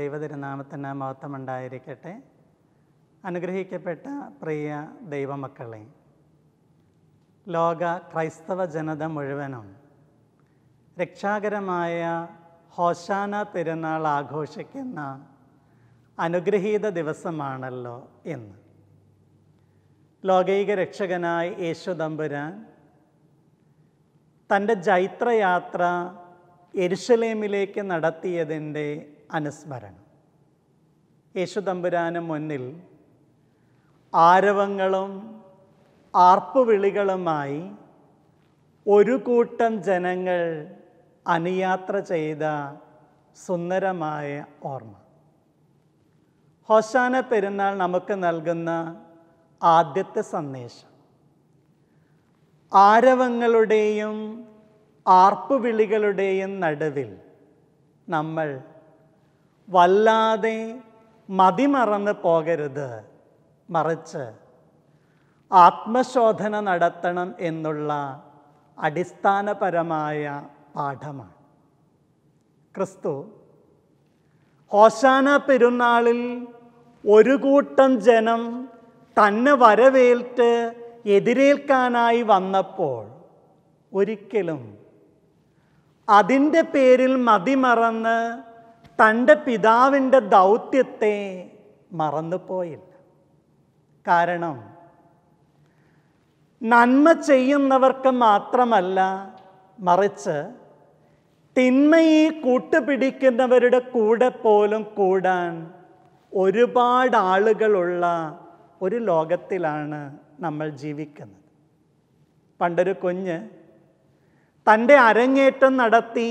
ദൈവതിരുനാമത്തിന് മഹത്വമുണ്ടായിരിക്കട്ടെ അനുഗ്രഹിക്കപ്പെട്ട പ്രിയ ദൈവമക്കളെ ലോക ക്രൈസ്തവ ജനത മുഴുവനും രക്ഷാകരമായ ഹോശാന പെരുന്നാൾ ആഘോഷിക്കുന്ന അനുഗ്രഹീത ദിവസമാണല്ലോ ഇന്ന് ലോകൈക രക്ഷകനായി യേശു തമ്പുരാൻ തൻ്റെ ജൈത്രയാത്ര എരുഷലേമിലേക്ക് നടത്തിയതിൻ്റെ അനുസ്മരണം യേശു തമ്പുരാന് മുന്നിൽ ആരവങ്ങളും ആർപ്പുവിളികളുമായി ഒരു കൂട്ടം ജനങ്ങൾ അനുയാത്ര ചെയ്ത സുന്ദരമായ ഓർമ്മ ഹോശാന പെരുന്നാൾ നമുക്ക് നൽകുന്ന ആദ്യത്തെ സന്ദേശം ആരവങ്ങളുടെയും ആർപ്പുവിളികളുടെയും നടുവിൽ നമ്മൾ വല്ലാതെ മതിമറന്ന് പോകരുത് മറിച്ച് ആത്മശോധന നടത്തണം എന്നുള്ള അടിസ്ഥാനപരമായ പാഠമാണ് ക്രിസ്തു ഹോശാന പെരുന്നാളിൽ ഒരു കൂട്ടം ജനം തന്നെ വരവേൽറ്റ് എതിരേൽക്കാനായി വന്നപ്പോൾ ഒരിക്കലും അതിൻ്റെ പേരിൽ മതിമറന്ന് തൻ്റെ പിതാവിൻ്റെ ദൗത്യത്തെ മറന്നുപോയില്ല കാരണം നന്മ ചെയ്യുന്നവർക്ക് മാത്രമല്ല മറിച്ച് തിന്മയെ കൂട്ടുപിടിക്കുന്നവരുടെ കൂടെ പോലും കൂടാൻ ഒരുപാട് ആളുകളുള്ള ഒരു ലോകത്തിലാണ് നമ്മൾ ജീവിക്കുന്നത് പണ്ടൊരു കുഞ്ഞ് തൻ്റെ അരങ്ങേറ്റം നടത്തി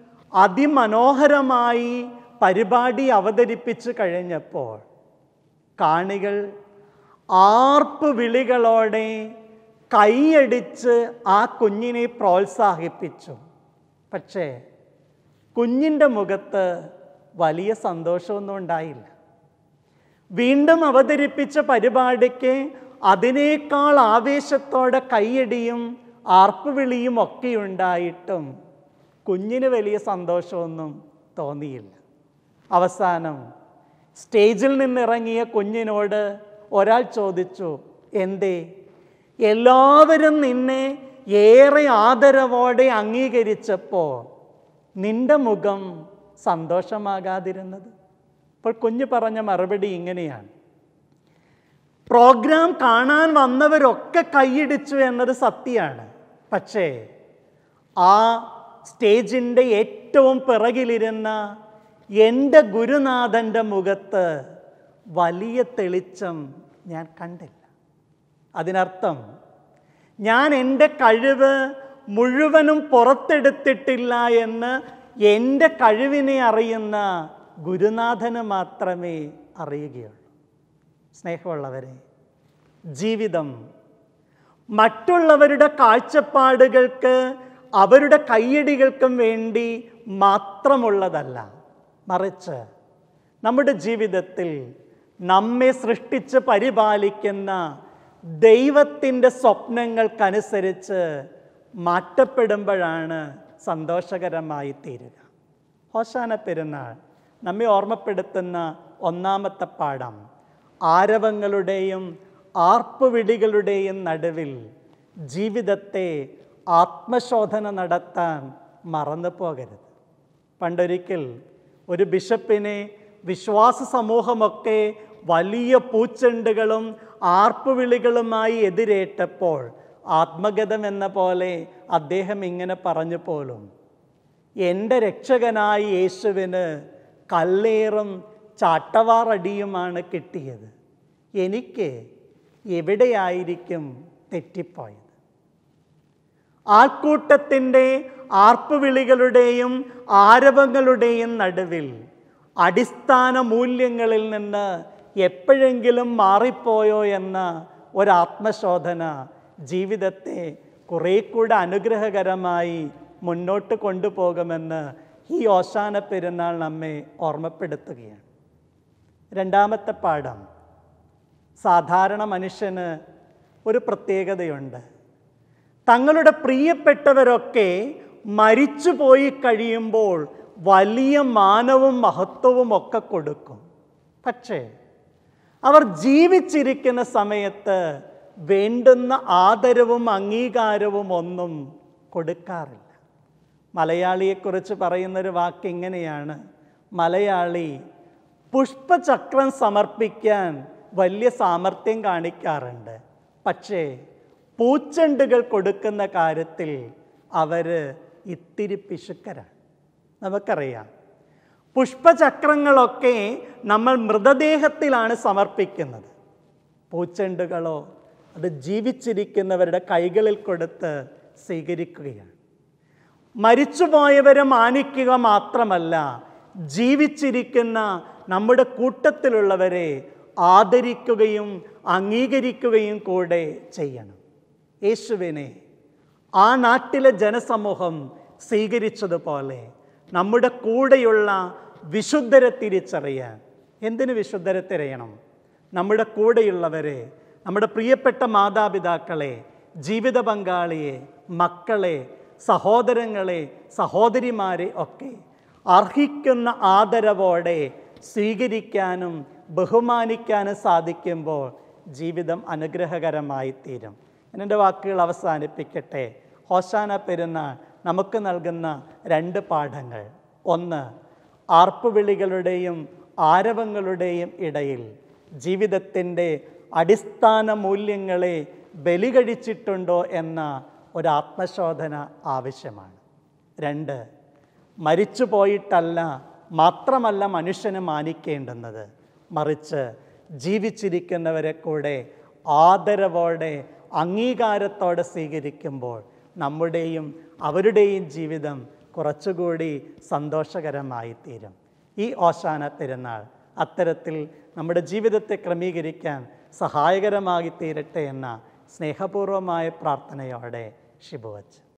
അതിമനോഹരമായി പരിപാടി അവതരിപ്പിച്ചു കഴിഞ്ഞപ്പോൾ കാണികൾ ആർപ്പ് വിളികളോടെ കൈയടിച്ച് ആ കുഞ്ഞിനെ പ്രോത്സാഹിപ്പിച്ചു പക്ഷേ കുഞ്ഞിൻ്റെ മുഖത്ത് വലിയ സന്തോഷമൊന്നും ഉണ്ടായില്ല വീണ്ടും അവതരിപ്പിച്ച പരിപാടിക്ക് അതിനേക്കാൾ ആവേശത്തോടെ കൈയടിയും ആർപ്പുവിളിയും ഒക്കെ ഉണ്ടായിട്ടും കുഞ്ഞിന് വലിയ സന്തോഷമൊന്നും തോന്നിയില്ല അവസാനം സ്റ്റേജിൽ നിന്നിറങ്ങിയ കുഞ്ഞിനോട് ഒരാൾ ചോദിച്ചു എന്തേ എല്ലാവരും നിന്നെ ഏറെ ആദരവോടെ അംഗീകരിച്ചപ്പോൾ നിന്റെ മുഖം സന്തോഷമാകാതിരുന്നത് അപ്പോൾ കുഞ്ഞ് പറഞ്ഞ മറുപടി ഇങ്ങനെയാണ് പ്രോഗ്രാം കാണാൻ വന്നവരൊക്കെ കൈയിടിച്ചു എന്നത് സത്യമാണ് പക്ഷേ ആ സ്റ്റേജിൻ്റെ ഏറ്റവും പിറകിലിരുന്ന എൻ്റെ ഗുരുനാഥൻ്റെ മുഖത്ത് വലിയ തെളിച്ചം ഞാൻ കണ്ടില്ല അതിനർത്ഥം ഞാൻ എൻ്റെ കഴിവ് മുഴുവനും പുറത്തെടുത്തിട്ടില്ല എന്ന് എൻ്റെ കഴിവിനെ അറിയുന്ന ഗുരുനാഥന് മാത്രമേ അറിയുകയുള്ളൂ സ്നേഹമുള്ളവരെ ജീവിതം മറ്റുള്ളവരുടെ കാഴ്ചപ്പാടുകൾക്ക് അവരുടെ കയ്യടികൾക്കും വേണ്ടി മാത്രമുള്ളതല്ല മറിച്ച് നമ്മുടെ ജീവിതത്തിൽ നമ്മെ സൃഷ്ടിച്ച് പരിപാലിക്കുന്ന ദൈവത്തിൻ്റെ സ്വപ്നങ്ങൾക്കനുസരിച്ച് മാറ്റപ്പെടുമ്പോഴാണ് സന്തോഷകരമായി തീരുക ഹോശാന പെരുന്നാൾ നമ്മെ ഓർമ്മപ്പെടുത്തുന്ന ഒന്നാമത്തെ പാഠം ആരവങ്ങളുടെയും ആർപ്പുവിളികളുടെയും നടുവിൽ ജീവിതത്തെ ആത്മശോധന നടത്താൻ മറന്നു പോകരുത് പണ്ടൊരിക്കൽ ഒരു ബിഷപ്പിനെ വിശ്വാസ സമൂഹമൊക്കെ വലിയ പൂച്ചെണ്ടുകളും ആർപ്പുവിളികളുമായി എതിരേറ്റപ്പോൾ ആത്മഗതം എന്ന പോലെ അദ്ദേഹം ഇങ്ങനെ പറഞ്ഞു പോലും എൻ്റെ രക്ഷകനായ യേശുവിന് കല്ലേറും ചാട്ടവാറടിയുമാണ് കിട്ടിയത് എനിക്ക് എവിടെയായിരിക്കും തെറ്റിപ്പോയത് ആൾക്കൂട്ടത്തിൻ്റെ ആർപ്പുവിളികളുടെയും ആരവങ്ങളുടെയും നടുവിൽ അടിസ്ഥാന മൂല്യങ്ങളിൽ നിന്ന് എപ്പോഴെങ്കിലും മാറിപ്പോയോ എന്ന ഒരാത്മശോധന ജീവിതത്തെ കുറേ കൂടെ അനുഗ്രഹകരമായി മുന്നോട്ട് കൊണ്ടുപോകുമെന്ന് ഈ ഓശാന പെരുന്നാൾ നമ്മെ ഓർമ്മപ്പെടുത്തുകയാണ് രണ്ടാമത്തെ പാഠം സാധാരണ മനുഷ്യന് ഒരു പ്രത്യേകതയുണ്ട് തങ്ങളുടെ പ്രിയപ്പെട്ടവരൊക്കെ മരിച്ചു പോയി കഴിയുമ്പോൾ വലിയ മാനവും മഹത്വവും ഒക്കെ കൊടുക്കും പക്ഷേ അവർ ജീവിച്ചിരിക്കുന്ന സമയത്ത് വേണ്ടുന്ന ആദരവും അംഗീകാരവും ഒന്നും കൊടുക്കാറില്ല മലയാളിയെക്കുറിച്ച് പറയുന്നൊരു വാക്ക് ഇങ്ങനെയാണ് മലയാളി പുഷ്പചക്രം സമർപ്പിക്കാൻ വലിയ സാമർഥ്യം കാണിക്കാറുണ്ട് പക്ഷേ പൂച്ചെണ്ടുകൾ കൊടുക്കുന്ന കാര്യത്തിൽ അവർ ഇത്തിരി പിശുക്കരാണ് നമുക്കറിയാം പുഷ്പചക്രങ്ങളൊക്കെ നമ്മൾ മൃതദേഹത്തിലാണ് സമർപ്പിക്കുന്നത് പൂച്ചെണ്ടുകളോ അത് ജീവിച്ചിരിക്കുന്നവരുടെ കൈകളിൽ കൊടുത്ത് സ്വീകരിക്കുകയാണ് മരിച്ചുപോയവരെ മാനിക്കുക മാത്രമല്ല ജീവിച്ചിരിക്കുന്ന നമ്മുടെ കൂട്ടത്തിലുള്ളവരെ ആദരിക്കുകയും അംഗീകരിക്കുകയും കൂടെ ചെയ്യണം യേശുവിനെ ആ നാട്ടിലെ ജനസമൂഹം സ്വീകരിച്ചതുപോലെ നമ്മുടെ കൂടെയുള്ള വിശുദ്ധരെ തിരിച്ചറിയാൻ എന്തിനു വിശുദ്ധരെ തിരയണം നമ്മുടെ കൂടെയുള്ളവരെ നമ്മുടെ പ്രിയപ്പെട്ട മാതാപിതാക്കളെ ജീവിത പങ്കാളിയെ മക്കളെ സഹോദരങ്ങളെ സഹോദരിമാരെ ഒക്കെ അർഹിക്കുന്ന ആദരവോടെ സ്വീകരിക്കാനും ബഹുമാനിക്കാനും സാധിക്കുമ്പോൾ ജീവിതം അനുഗ്രഹകരമായി തീരും ഞാൻ എൻ്റെ വാക്കുകൾ അവസാനിപ്പിക്കട്ടെ ഹോശാന പെരുന്നാൾ നമുക്ക് നൽകുന്ന രണ്ട് പാഠങ്ങൾ ഒന്ന് ആർപ്പുവിളികളുടെയും ആരവങ്ങളുടെയും ഇടയിൽ ജീവിതത്തിൻ്റെ അടിസ്ഥാന മൂല്യങ്ങളെ ബലി കഴിച്ചിട്ടുണ്ടോ എന്ന ഒരു ആത്മശോധന ആവശ്യമാണ് രണ്ട് മരിച്ചു പോയിട്ടല്ല മാത്രമല്ല മനുഷ്യനെ മാനിക്കേണ്ടുന്നത് മറിച്ച് ജീവിച്ചിരിക്കുന്നവരെ കൂടെ ആദരവോടെ അംഗീകാരത്തോടെ സ്വീകരിക്കുമ്പോൾ നമ്മുടെയും അവരുടെയും ജീവിതം കുറച്ചുകൂടി സന്തോഷകരമായി തീരും ഈ ഓശാന പെരുന്നാൾ അത്തരത്തിൽ നമ്മുടെ ജീവിതത്തെ ക്രമീകരിക്കാൻ സഹായകരമായി തീരട്ടെ എന്ന സ്നേഹപൂർവമായ പ്രാർത്ഥനയോടെ ശിബുവച്ച്